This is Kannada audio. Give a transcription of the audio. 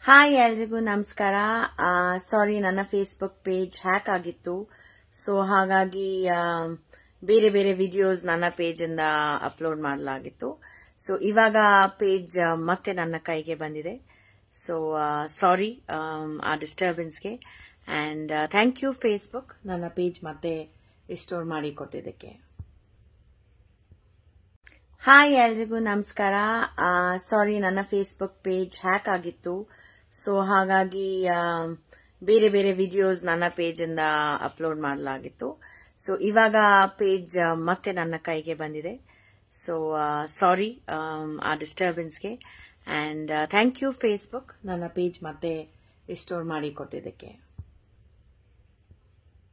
ಹಾಯ್ ಎಲ್ರಿಗೂ ನಮಸ್ಕಾರ ಸಾರಿ ನನ್ನ ಫೇಸ್ಬುಕ್ ಪೇಜ್ ಹ್ಯಾಕ್ ಆಗಿತ್ತು ಸೊ ಹಾಗಾಗಿ ಆ, ಬೇರೆ ಬೇರೆ ವಿಡಿಯೋಸ್ ನನ್ನ ಪೇಜಿಂದ ಅಪ್ಲೋಡ್ ಮಾಡಲಾಗಿತ್ತು ಸೊ ಇವಾಗ ಪೇಜ್ ಮತ್ತೆ ನನ್ನ ಕೈಗೆ ಬಂದಿದೆ ಸೊ ಸಾರಿ ಆ ಡಿಸ್ಟರ್ಬೆನ್ಸ್ಗೆ ಆ್ಯಂಡ್ ಥ್ಯಾಂಕ್ ಯು ಫೇಸ್ಬುಕ್ ನನ್ನ ಪೇಜ್ ಮತ್ತೆ ರಿಸ್ಟೋರ್ ಮಾಡಿ ಕೊಟ್ಟಿದ್ದಕ್ಕೆ ಹಾಯ್ ಎಲ್ರಿಗೂ ನಮಸ್ಕಾರ ಸಾರಿ ನನ್ನ ಫೇಸ್ಬುಕ್ ಪೇಜ್ ಹ್ಯಾಕ್ ಆಗಿತ್ತು ಸೊ ಹಾಗಾಗಿ ಆ, ಬೇರೆ ಬೇರೆ ವಿಡಿಯೋಸ್ ನನ್ನ ಪೇಜಿಂದ ಅಪ್ಲೋಡ್ ಮಾಡಲಾಗಿತ್ತು ಸೊ ಇವಾಗ ಪೇಜ್ ಮತ್ತೆ ನನ್ನ ಕೈಗೆ ಬಂದಿದೆ ಸೊ ಸಾರಿ ಆ ಡಿಸ್ಟರ್ಬೆನ್ಸ್ಗೆ ಆ್ಯಂಡ್ ಥ್ಯಾಂಕ್ ಯು ಫೇಸ್ಬುಕ್ ನನ್ನ ಪೇಜ್ ಮತ್ತೆ ರಿಸ್ಟೋರ್ ಮಾಡಿ ಕೊಟ್ಟಿದ್ದಕ್ಕೆ